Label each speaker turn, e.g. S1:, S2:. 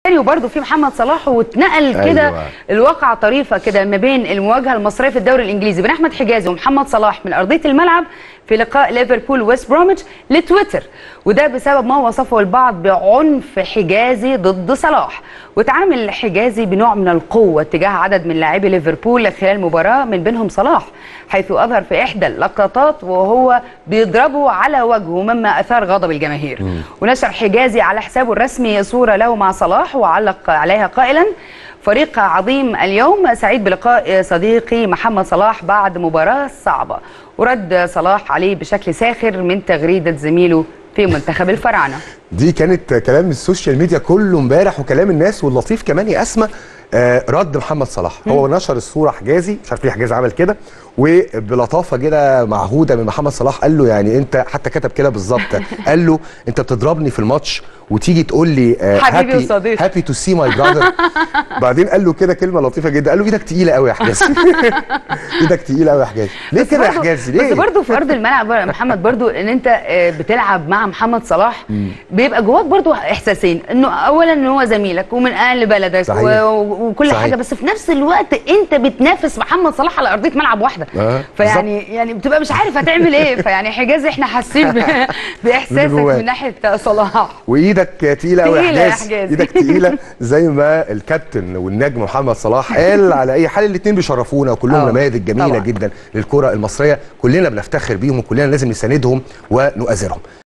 S1: وبرده في محمد صلاح واتنقل كده
S2: أيوة.
S1: الواقعة طريفة كده ما بين المواجهة المصرية في الدوري الإنجليزي بين أحمد حجازي ومحمد صلاح من أرضية الملعب في لقاء ليفربول ويست بروميتش لتويتر وده بسبب ما وصفه البعض بعنف حجازي ضد صلاح وتعامل حجازي بنوع من القوة تجاه عدد من لاعبي ليفربول خلال المباراة من بينهم صلاح حيث أظهر في إحدى اللقطات وهو بيضربه على وجهه مما أثار غضب الجماهير ونشر حجازي على حسابه الرسمي صورة له مع صلاح وعلق عليها قائلا فريق عظيم اليوم سعيد بلقاء صديقي محمد صلاح بعد مباراة صعبة ورد صلاح عليه بشكل ساخر من تغريدة زميله في منتخب الفراعنة
S2: دي كانت كلام السوشيال ميديا كله امبارح وكلام الناس واللطيف كمان يا اسماء آه رد محمد صلاح هو نشر الصوره حجازي مش عارف ليه حجازي عمل كده وبلطافه كده معهوده من محمد صلاح قال له يعني انت حتى كتب كده بالظبط قال له انت بتضربني في الماتش وتيجي تقول لي
S1: حبيبي وصديقي.
S2: هابي تو سي ماي براذر بعدين قال له كده كلمه لطيفه جدا قال له ايدك تقيله قوي يا حجازي ايدك تقيله قوي يا حجازي ليه
S1: بس
S2: كده يا
S1: برضو-
S2: حجازي ليه
S1: بس برضه في ارض الملعب يا محمد برضه ان انت آه، بتلعب مع محمد صلاح بيبقى جواك برضه احساسين انه اولا ان هو زميلك ومن اهل بلدك
S2: صحيح.
S1: و- و- وكل
S2: صحيح.
S1: حاجه بس في نفس الوقت انت بتنافس محمد صلاح على ارضيه ملعب واحده
S2: آه،
S1: فيعني يعني بتبقى مش عارف هتعمل ايه فيعني حجازي احنا حاسين ب- باحساسك
S2: جواك.
S1: من ناحيه صلاح
S2: وايدك تقيله قوي
S1: تقيلة
S2: يا
S1: يا
S2: حجازي
S1: حجازي.
S2: ايدك تقيله زي ما الكابتن والنجم محمد صلاح قال على اي حال الاثنين بيشرفونا وكلهم
S1: آه،
S2: نماذج جميله
S1: طبعاً.
S2: جدا للكره المصريه كلنا بنفتخر بيهم وكلنا لازم نساندهم ونؤازرهم